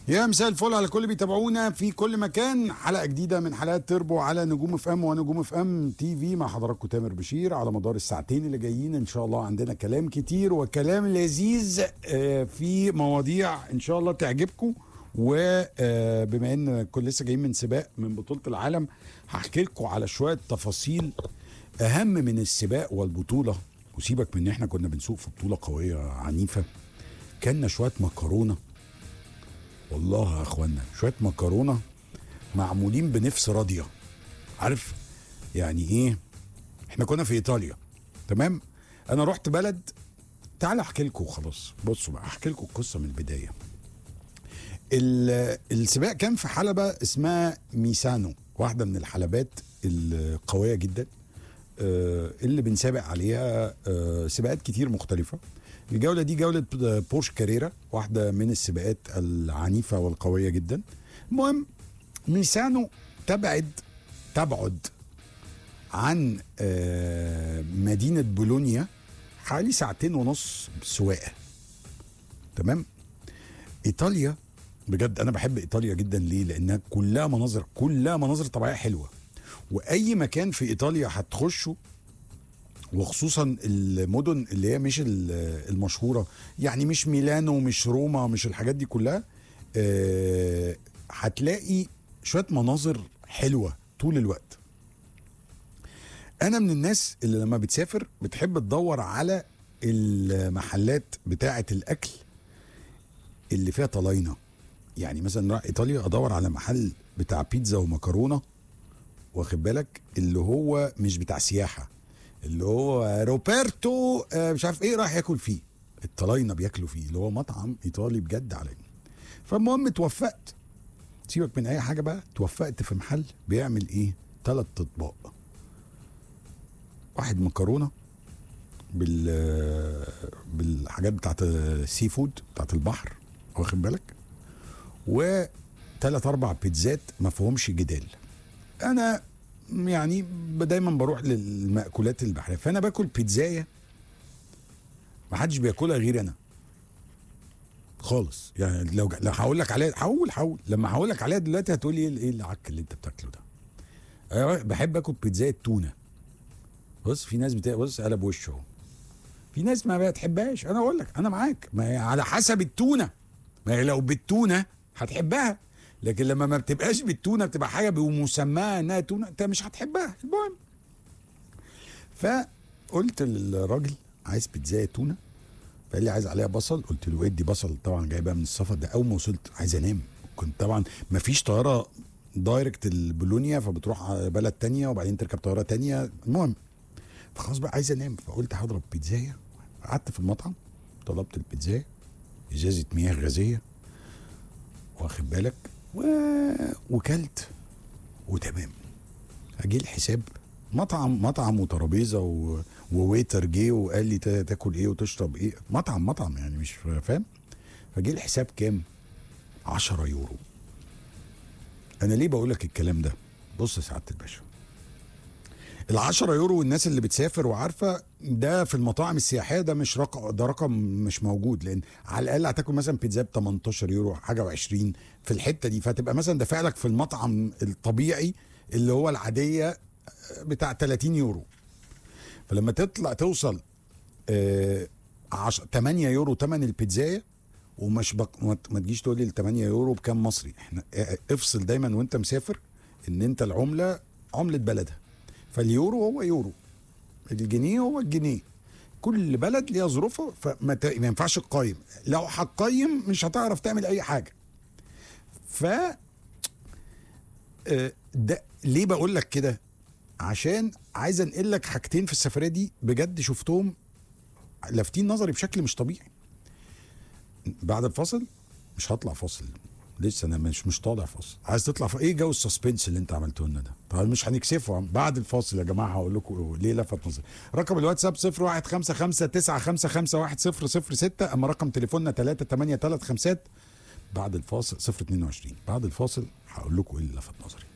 يا مساء الفل على كل بيتابعونا في كل مكان حلقه جديده من حلقات تربو على نجوم اف ام ونجوم اف ام تي في مع حضراتكم تامر بشير على مدار الساعتين اللي جايين ان شاء الله عندنا كلام كتير وكلام لذيذ آه، في مواضيع ان شاء الله تعجبكم وبما ان كل لسه جايين من سباق من بطوله العالم هحكي لكم على شويه تفاصيل اهم من السباق والبطوله وسيبك من ان احنا كنا بنسوق في بطوله قويه عنيفه كنا شويه مكرونه والله يا اخوانا شويه مكرونه معمولين بنفس راضيه عارف يعني ايه احنا كنا في ايطاليا تمام انا رحت بلد تعال احكي لكم خلاص بصوا بقى احكي لكم القصه من البدايه ال- السباق كان في حلبة اسمها ميسانو واحدة من الحلبات القوية جدا آه، اللي بنسابق عليها آه، سباقات كتير مختلفة الجولة دي جولة بورش كاريرا واحدة من السباقات العنيفة والقوية جدا المهم ميسانو تبعد تبعد عن آه، مدينة بولونيا حوالي ساعتين ونص سواقة تمام ايطاليا بجد انا بحب ايطاليا جدا ليه لانها كلها مناظر كلها مناظر طبيعيه حلوه واي مكان في ايطاليا هتخشه وخصوصا المدن اللي هي مش ال- المشهوره يعني مش ميلانو مش روما مش الحاجات دي كلها آه، هتلاقي شويه مناظر حلوه طول الوقت انا من الناس اللي لما بتسافر بتحب تدور على المحلات بتاعه الاكل اللي فيها طلاينه يعني مثلا رايح ايطاليا ادور على محل بتاع بيتزا ومكرونه واخد بالك اللي هو مش بتاع سياحه اللي هو روبرتو آه، مش عارف ايه راح ياكل فيه الطلاينه بياكلوا فيه اللي هو مطعم ايطالي بجد على فالمهم اتوفقت سيبك من اي حاجه بقى اتوفقت في محل بيعمل ايه ثلاث اطباق واحد مكرونه بال بالحاجات بتاعت السي فود بتاعت البحر واخد بالك وثلاث اربع بيتزات ما فيهمش جدال انا يعني ب- دايما بروح للمأكولات البحريه فانا باكل بيتزايه ما حدش بياكلها غير انا خالص يعني لو لو هقول لك عليها هقول هقول لما هقول لك عليها دلوقتي هتقول لي ايه ايه العك اللي انت بتاكله ده أنا بحب اكل بيتزايه تونه بص في ناس بتا... بص قلب وشه اهو في ناس ما بتحبهاش انا اقول لك انا معاك ما هي على حسب التونه ما هي لو بالتونه هتحبها لكن لما ما بتبقاش بالتونه بتبقى حاجه بمسماها انها تونه انت مش هتحبها المهم فقلت للراجل عايز بيتزايه تونه فقال لي عايز عليها بصل قلت له ادي بصل طبعا جايبها من السفر ده اول ما وصلت عايز انام كنت طبعا ما فيش طياره دايركت البولونيا فبتروح بلد تانية وبعدين تركب طياره تانية المهم فخلاص بقى عايز انام فقلت هضرب بيتزايه قعدت في المطعم طلبت البيتزايه ازازه مياه غازيه واخد بالك و... وكلت وتمام اجي الحساب مطعم مطعم وترابيزه و... وويتر جه وقال لي تا- تاكل ايه وتشرب ايه مطعم مطعم يعني مش فاهم فجه الحساب كام 10 يورو انا ليه بقول لك الكلام ده بص يا سعاده الباشا ال 10 يورو والناس اللي بتسافر وعارفه ده في المطاعم السياحيه ده مش رقم ده رقم مش موجود لان على الاقل هتاكل مثلا بيتزا ب 18 يورو حاجه و20 في الحته دي فتبقى مثلا دافع لك في المطعم الطبيعي اللي هو العاديه بتاع 30 يورو فلما تطلع توصل آه 10 8 يورو ثمن البيتزايه ومش بق... ما ت- ما تجيش تقول لي ال 8 يورو بكام مصري احنا اه- افصل دايما وانت مسافر ان انت العمله عمله بلدها فاليورو هو يورو الجنيه هو الجنيه كل بلد ليها ظروفها فما ت... ما ينفعش تقيم لو هتقيم مش هتعرف تعمل اي حاجه ف آه، ده ليه بقول لك كده عشان عايز انقل لك حاجتين في السفريه دي بجد شفتهم لافتين نظري بشكل مش طبيعي بعد الفاصل مش هطلع فاصل لسه انا مش مش طالع فاصل عايز تطلع في ايه جو السسبنس اللي انت عملته لنا ده طب مش هنكسفه بعد الفاصل يا جماعه هقول لكم ليه لفت نظري رقم الواتساب 0155 اما رقم تليفوننا 3835 بعد الفاصل 022 بعد الفاصل هقول لكم ايه اللي لفت نظري